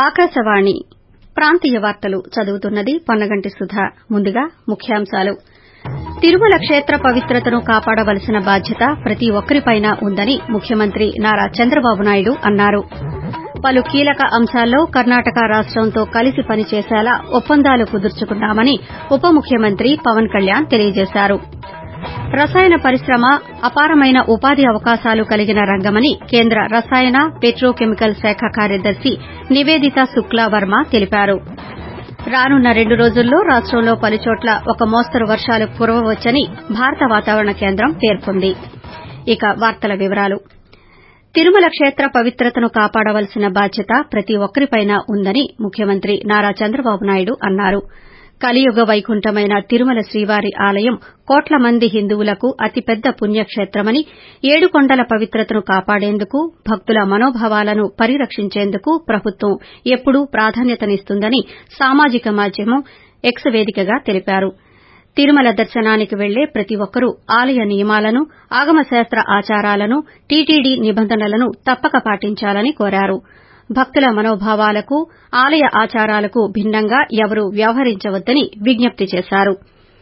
ఆకాశవాణి ప్రాంతీయ వార్తలు చదువుతున్నది పొన్నగంటి సుధ ముందుగా ముఖ్యాంశాలు తిరుమల క్షేత్ర పవిత్రతను కాపాడవలసిన బాధ్యత ప్రతి ఒక్కరిపైనా ఉందని ముఖ్యమంత్రి నారా చంద్రబాబు నాయుడు అన్నారు పలు కీలక అంశాల్లో కర్ణాటక రాష్టంతో కలిసి పనిచేసేలా ఒప్పందాలు కుదుర్చుకున్నామని ఉప ముఖ్యమంత్రి పవన్ కళ్యాణ్ తెలియజేశారు రసాయన పరిశ్రమ అపారమైన ఉపాధి అవకాశాలు కలిగిన రంగమని కేంద్ర రసాయన పెట్రోకెమికల్ శాఖ కార్యదర్శి నివేదిత శుక్లా వర్మ తెలిపారు రానున్న రెండు రోజుల్లో రాష్టంలో పలుచోట్ల ఒక మోస్తరు వర్షాలు కురవవచ్చని భారత వాతావరణ కేంద్రం పేర్కొంది ఇక వార్తల వివరాలు తిరుమల క్షేత్ర పవిత్రతను కాపాడవలసిన బాధ్యత ప్రతి ఒక్కరిపైనా ఉందని ముఖ్యమంత్రి నారా చంద్రబాబు నాయుడు అన్నారు కలియుగ వైకుంఠమైన తిరుమల శ్రీవారి ఆలయం కోట్ల మంది హిందువులకు అతిపెద్ద పుణ్యక్షేత్రమని ఏడుకొండల పవిత్రతను కాపాడేందుకు భక్తుల మనోభావాలను పరిరక్షించేందుకు ప్రభుత్వం ఎప్పుడూ ప్రాధాన్యతనిస్తుందని సామాజిక మాధ్యమం ఎక్స్ వేదికగా తెలిపారు తిరుమల దర్శనానికి వెళ్లే ప్రతి ఒక్కరూ ఆలయ నియమాలను ఆగమశాస్త ఆచారాలను టీటీడీ నిబంధనలను తప్పక పాటించాలని కోరారు భక్తుల మనోభావాలకు ఆలయ ఆచారాలకు భిన్నంగా ఎవరూ వ్యవహరించవద్దని విజ్ఞప్తి చేశారు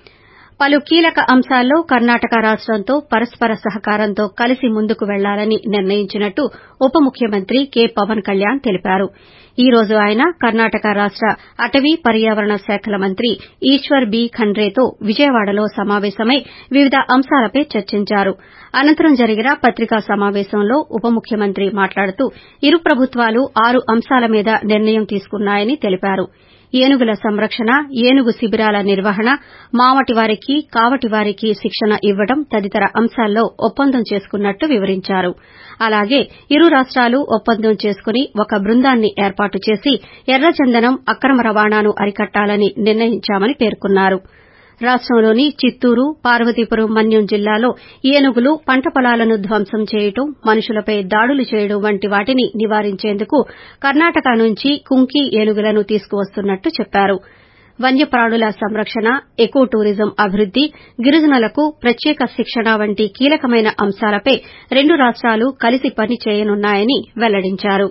పలు కీలక అంశాల్లో కర్ణాటక రాష్టంతో పరస్పర సహకారంతో కలిసి ముందుకు వెళ్లాలని నిర్ణయించినట్టు ఉప ముఖ్యమంత్రి కె పవన్ కళ్యాణ్ తెలిపారు ఈ రోజు ఆయన కర్ణాటక రాష్ట అటవీ పర్యావరణ శాఖల మంత్రి ఈశ్వర్ బి ఖండ్రేతో విజయవాడలో సమావేశమై వివిధ అంశాలపై చర్చించారు అనంతరం జరిగిన పత్రికా సమావేశంలో ఉప ముఖ్యమంత్రి మాట్లాడుతూ ఇరు ప్రభుత్వాలు ఆరు అంశాల మీద నిర్ణయం తీసుకున్నాయని తెలిపారు ఏనుగుల సంరక్షణ ఏనుగు శిబిరాల నిర్వహణ మావటివారికి కావటివారికి శిక్షణ ఇవ్వడం తదితర అంశాల్లో ఒప్పందం చేసుకున్నట్టు వివరించారు అలాగే ఇరు రాష్టాలు ఒప్పందం చేసుకుని ఒక బృందాన్ని ఏర్పాటు చేసి ఎర్రచందనం అక్రమ రవాణాను అరికట్టాలని నిర్ణయించామని పేర్కొన్నారు రాష్టంలోని చిత్తూరు పార్వతీపురం మన్యం జిల్లాలో ఏనుగులు పంట పొలాలను ధ్వంసం చేయడం మనుషులపై దాడులు చేయడం వంటి వాటిని నివారించేందుకు కర్ణాటక నుంచి కుంకి ఏనుగులను తీసుకువస్తున్నట్టు చెప్పారు వన్యప్రాణుల సంరక్షణ ఎకో టూరిజం అభివృద్ది గిరిజనులకు ప్రత్యేక శిక్షణ వంటి కీలకమైన అంశాలపై రెండు రాష్టాలు కలిసి పని చేయనున్నాయని వెల్లడించారు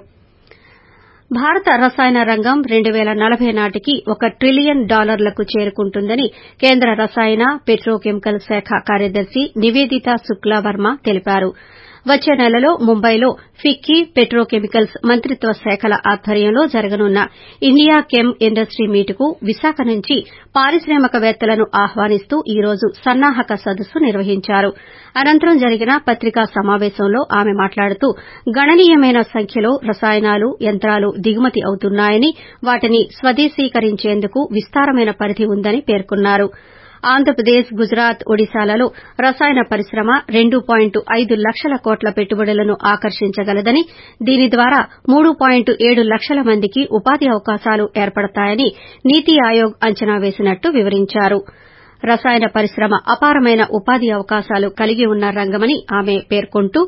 భారత రసాయన రంగం రెండు పేల నలబై నాటికి ఒక ట్రిలియన్ డాలర్లకు చేరుకుంటుందని కేంద్ర రసాయన పెట్రోకెమికల్ శాఖ కార్యదర్శి నివేదిత శుక్లా వర్మ తెలిపారు వచ్చే నెలలో ముంబైలో ఫిక్కీ పెట్రోకెమికల్స్ మంత్రిత్వ శాఖల ఆధ్వర్యంలో జరగనున్న ఇండియా కెమ్ ఇండస్టీ మీటుకు విశాఖ నుంచి పారిశ్రామికవేత్తలను ఆహ్వానిస్తూ ఈ రోజు సన్నాహక సదస్సు నిర్వహించారు అనంతరం జరిగిన పత్రికా సమావేశంలో ఆమె మాట్లాడుతూ గణనీయమైన సంఖ్యలో రసాయనాలు యంత్రాలు దిగుమతి అవుతున్నాయని వాటిని స్వదేశీకరించేందుకు విస్తారమైన పరిధి ఉందని పేర్కొన్నారు ఆంధ్రప్రదేశ్ గుజరాత్ ఒడిశాలలో రసాయన పరిశ్రమ రెండు పాయింట్ ఐదు లక్షల కోట్ల పెట్టుబడులను ఆకర్షించగలదని దీని ద్వారా మూడు పాయింట్ ఏడు లక్షల మందికి ఉపాధి అవకాశాలు ఏర్పడతాయని నీతి ఆయోగ్ అంచనా వేసినట్టు వివరించారు రసాయన పరిశ్రమ అపారమైన ఉపాధి అవకాశాలు కలిగి ఉన్న రంగమని ఆమె పేర్కొంటూ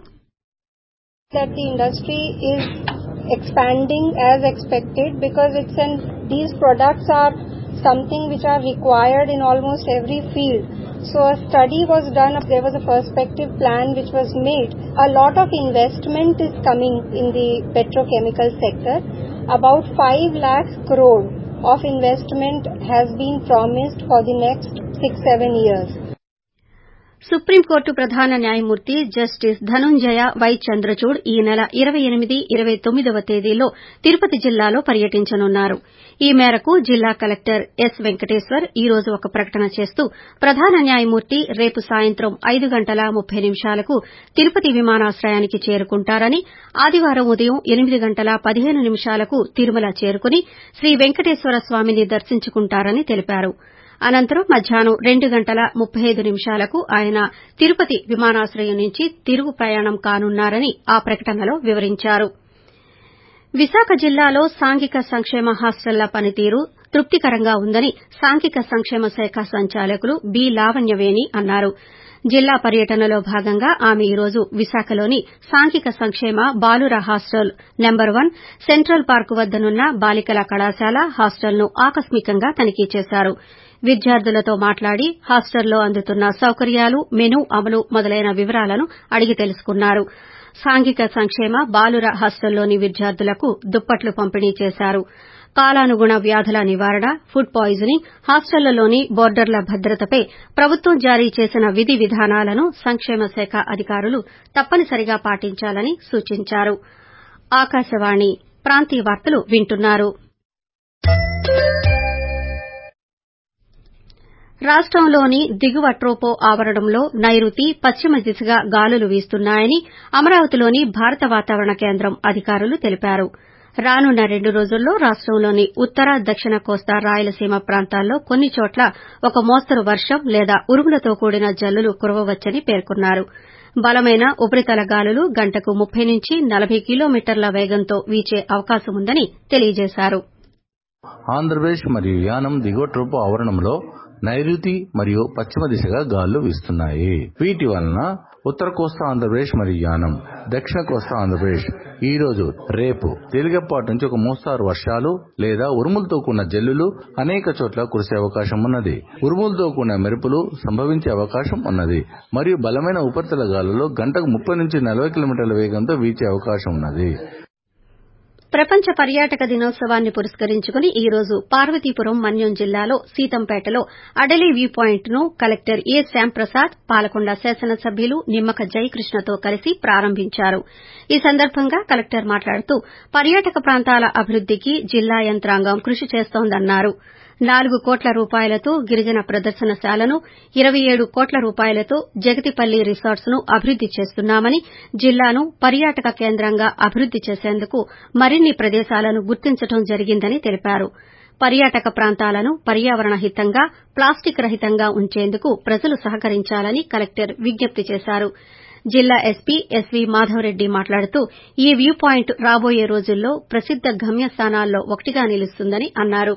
that the industry is expanding as expected because it's an these products are something which are required in almost every field. So a study was done, there was a perspective plan which was made. A lot of investment is coming in the petrochemical sector. About 5 lakh crore of investment has been promised for the next 6-7 years. Supreme court ప్రధాన న్యాయమూర్తి justice Dhanunjaya why Chandrachud ఈ నెల ఇరవై ఎనిమిది ఇరవై తొమ్మిదవ తేదీల్లో తిరుపతి జిల్లాలో పర్యటించనున్నారు ఈ మేరకు జిల్లా కలెక్టర్ ఎస్ వెంకటేశ్వర్ ఈ రోజు ఒక ప్రకటన చేస్తూ ప్రధాన న్యాయమూర్తి రేపు సాయంత్రం ఐదు గంటల ముప్పై నిమిషాలకు తిరుపతి విమానాశ్రయానికి చేరుకుంటారని ఆదివారం ఉదయం ఎనిమిది గంటల పదిహేను నిమిషాలకు తిరుమల చేరుకుని శ్రీ వెంకటేశ్వర స్వామిని దర్శించుకుంటారని తెలిపారు అనంతరం మధ్యాహ్నం రెండు గంటల ముప్పై ఐదు నిమిషాలకు ఆయన తిరుపతి విమానాశ్రయం నుంచి తిరుగు ప్రయాణం కానున్నారని ఆ ప్రకటనలో వివరించారు విశాఖ జిల్లాలో సాంఘిక సంక్షేమ హాస్టళ్ల పనితీరు తృప్తికరంగా ఉందని సాంఘిక సంక్షేమ శాఖ సంచాలకులు బి లావణ్యవేణి అన్నారు జిల్లా పర్యటనలో భాగంగా ఆమె ఈ రోజు విశాఖలోని సాంఘిక సంక్షేమ బాలుర hostel number one central park వద్దనున్న బాలికల కళాశాల హాస్టల్ను ఆకస్మికంగా తనిఖీ చేశారు విద్యార్థులతో మాట్లాడి హాస్టల్లో అందుతున్న సౌకర్యాలు మెనూ అమలు మొదలైన వివరాలను అడిగి తెలుసుకున్నారు సాంఘిక సంక్షేమ బాలుర హాస్టల్లోని విద్యార్థులకు దుప్పట్లు పంపిణీ చేశారు కాలానుగుణ వ్యాధుల నివారణ ఫుడ్ పాయిజనింగ్ హాస్టళ్లలోని బోర్డర్ల భద్రతపై ప్రభుత్వం జారీ చేసిన విధి విధానాలను సంక్షేమ శాఖ అధికారులు తప్పనిసరిగా పాటించాలని సూచించారు ఆకాశవాణి ప్రాంతీయ వార్తలు వింటున్నారు రాష్టంలోని దిగువ ట్రోపో ఆవరణంలో నైరుతి పశ్చిమ దిశగా గాలులు వీస్తున్నాయని అమరావతిలోని భారత వాతావరణ కేంద్రం అధికారులు తెలిపారు రానున్న రెండు రోజుల్లో రాష్టంలోని ఉత్తర దక్షిణ కోస్తా రాయలసీమ ప్రాంతాల్లో కొన్ని చోట్ల ఒక మోస్తరు వర్షం లేదా ఉరుములతో కూడిన జల్లులు కురవవచ్చని పేర్కొన్నారు బలమైన ఉపరితల గాలులు గంటకు ముప్పై నుంచి నలభై కిలోమీటర్ల వేగంతో వీచే అవకాశముందని తెలియజేశారు ఆంధ్రప్రదేశ్ మరియు యానం దిగువ ట్రోపో ఆవరణంలో నైరుతి మరియు పశ్చిమ దిశగా గాలులు వీస్తున్నాయి వీటి వలన ఉత్తర కోస్తా ఆంధ్రప్రదేశ్ మరియు యానం దక్షిణ కోస్తా ఆంధ్రప్రదేశ్ ఈ రోజు రేపు తేలికపాటి నుంచి ఒక మోస్తారు వర్షాలు లేదా ఉరుములతో కూడిన జల్లులు అనేక చోట్ల కురిసే అవకాశం ఉన్నది ఉరుములతో కూడిన మెరుపులు సంభవించే అవకాశం ఉన్నది మరియు బలమైన ఉపరితల గాలులు గంటకు ముప్పై నుంచి నలభై కిలోమీటర్ల వేగంతో వీచే అవకాశం ఉన్నది ప్రపంచ పర్యాటక దినోత్సవాన్ని పురస్కరించుకుని ఈ రోజు పార్వతీపురం మన్యం జిల్లాలో సీతంపేటలో అడలి వ్యూ పాయింట్ ను కలెక్టర్ ఏ శ్యాంప్రసాద్ పాలకొండ శాసనసభ్యులు నిమ్మక జయకృష్ణతో కలిసి ప్రారంభించారు ఈ సందర్భంగా కలెక్టర్ మాట్లాడుతూ పర్యాటక ప్రాంతాల అభివృద్దికి జిల్లా యంత్రాంగం కృషి చేస్తోందన్నారు నాలుగు కోట్ల రూపాయలతో గిరిజన ప్రదర్శనశాలను ఇరవై ఏడు కోట్ల రూపాయలతో జగతిపల్లి రిసార్ట్స్ ను అభివృద్ది చేస్తున్నామని జిల్లాను పర్యాటక కేంద్రంగా అభివృద్ది చేసేందుకు మరిన్ని ప్రదేశాలను గుర్తించడం జరిగిందని తెలిపారు పర్యాటక ప్రాంతాలను పర్యావరణ హితంగా ప్లాస్టిక్ రహితంగా ఉంచేందుకు ప్రజలు సహకరించాలని కలెక్టర్ విజ్ఞప్తి చేశారు జిల్లా ఎస్పీ ఎస్వీ మాధవరెడ్డి మాట్లాడుతూ ఈ వ్యూ పాయింట్ రాబోయే రోజుల్లో ప్రసిద్ద గమ్యస్థానాల్లో ఒకటిగా నిలుస్తుందని అన్నారు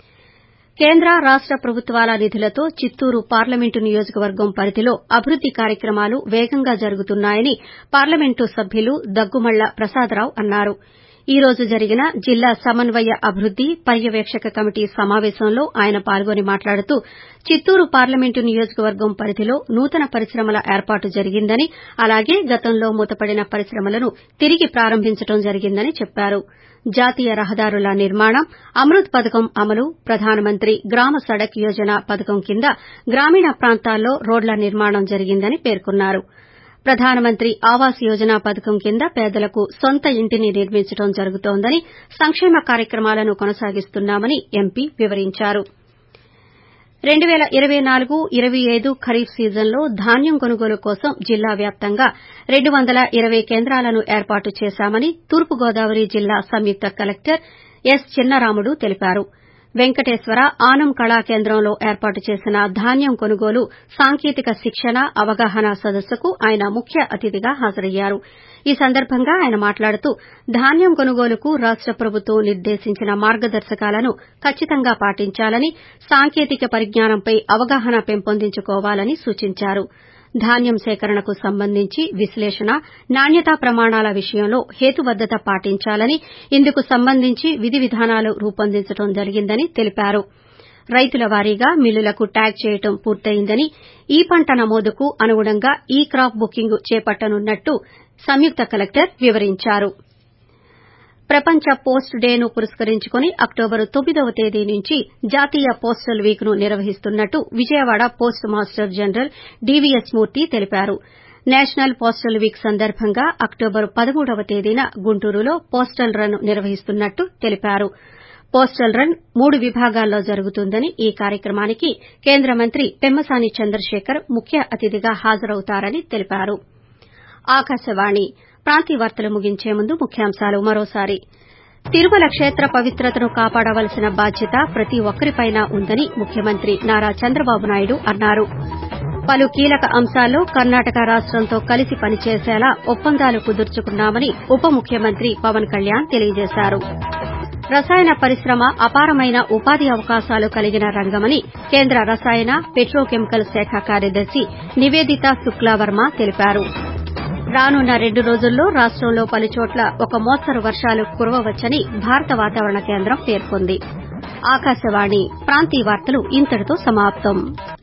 కేంద్ర రాష్ట ప్రభుత్వాల నిధులతో చిత్తూరు పార్లమెంటు నియోజకవర్గం పరిధిలో అభివృద్ది కార్యక్రమాలు వేగంగా జరుగుతున్నాయని పార్లమెంటు సభ్యులు దగ్గుమళ్ల ప్రసాదరావు అన్నారు ఈ రోజు జరిగిన జిల్లా సమన్వయ అభివృద్ది పర్యవేక్షక కమిటీ సమావేశంలో ఆయన పాల్గొని మాట్లాడుతూ చిత్తూరు పార్లమెంటు నియోజకవర్గం పరిధిలో నూతన పరిశ్రమల ఏర్పాటు జరిగిందని అలాగే గతంలో మూతపడిన పరిశ్రమలను తిరిగి ప్రారంభించడం జరిగిందని చెప్పారు జాతీయ రహదారుల నిర్మాణం అమృత్ పథకం అమలు ప్రధానమంత్రి గ్రామ సడక్ యోజన పథకం కింద గ్రామీణ ప్రాంతాల్లో రోడ్ల నిర్మాణం జరిగిందని పేర్కొన్నారు ప్రధానమంత్రి ఆవాస్ యోజన పథకం కింద పేదలకు సొంత ఇంటిని నిర్మించడం జరుగుతోందని సంక్షేమ కార్యక్రమాలను కొనసాగిస్తున్నామని ఎంపీ వివరించారు రెండు పేల ఇరవై నాలుగు ఇరవై ఐదు ఖరీఫ్ సీజన్లో ధాన్యం కొనుగోలు కోసం జిల్లా వ్యాప్తంగా రెండు వందల ఇరవై కేంద్రాలను ఏర్పాటు చేశామని తూర్పుగోదావరి జిల్లా సంయుక్త కలెక్టర్ ఎస్ చిన్నరాముడు తెలిపారు వెంకటేశ్వర ఆనం కళా కేంద్రంలో ఏర్పాటు చేసిన ధాన్యం కొనుగోలు సాంకేతిక శిక్షణ అవగాహన సదస్సుకు ఆయన ముఖ్య అతిథిగా హాజరయ్యారు ఈ సందర్భంగా ఆయన మాట్లాడుతూ ధాన్యం కొనుగోలుకు రాష్ట ప్రభుత్వం నిర్దేశించిన మార్గదర్శకాలను ఖచ్చితంగా పాటించాలని సాంకేతిక పరిజ్ఞానంపై అవగాహన పెంపొందించుకోవాలని సూచించారు ధాన్యం సేకరణకు సంబంధించి విశ్లేషణ నాణ్యతా ప్రమాణాల విషయంలో హేతుబద్దత పాటించాలని ఇందుకు సంబంధించి విధి విధానాలు రూపొందించడం జరిగిందని తెలిపారు రైతుల వారీగా మిల్లులకు ట్యాగ్ చేయడం పూర్తయిందని ఈ పంట నమోదుకు అనుగుణంగా ఈ క్రాప్ బుకింగ్ చేపట్టనున్నట్లు సంయుక్త కలెక్టర్ వివరించారు ప్రపంచ పోస్ట్ డేను పురస్కరించుకుని అక్టోబర్ తొమ్మిదవ తేదీ నుంచి జాతీయ పోస్టల్ వీక్ ను నిర్వహిస్తున్నట్లు Vijayawada post master general DVS Murthy తెలిపారు నేషనల్ పోస్టల్ వీక్ సందర్భంగా అక్టోబర్ పదమూడవ తేదీన గుంటూరులో పోస్టల్ రన్ నిర్వహిస్తున్నట్లు తెలిపారు పోస్టల్ రన్ మూడు విభాగాల్లో జరుగుతుందని ఈ కార్యక్రమానికి కేంద్ర మంత్రి పెమ్మసాని చంద్రశేఖర్ ముఖ్య అతిథిగా హాజరవుతారని తెలిపారు ఆకాశవాణి ప్రాంతీయ వార్తలు ముగించే ముందు ముఖ్యాంశాలు మరోసారి తిరుమల క్షేత్ర పవిత్రతను కాపాడవలసిన బాధ్యత ప్రతి ఒక్కరిపైనా ఉందని ముఖ్యమంత్రి నారా చంద్రబాబు నాయుడు అన్నారు పలు కీలక అంశాల్లో కర్ణాటక రాష్టంతో కలిసి పనిచేసేలా ఒప్పందాలు కుదుర్చుకున్నామని ఉప ముఖ్యమంత్రి పవన్ కళ్యాణ్ తెలియజేశారు రసాయన పరిశ్రమ అపారమైన ఉపాధి అవకాశాలు కలిగిన రంగమని కేంద్ర రసాయన పెట్రోకెమికల్ శాఖ కార్యదర్శి నివేదిత శుక్లావర్మ తెలిపారు రానున్న రెండు రోజుల్లో రాష్టంలో పలుచోట్ల ఒక మోస్తరు వర్షాలు కురవవచ్చని భారత వాతావరణ కేంద్రం పేర్కొంది ఆకాశవాణి ప్రాంతీయ వార్తలు ఇంతటితో సమాప్తం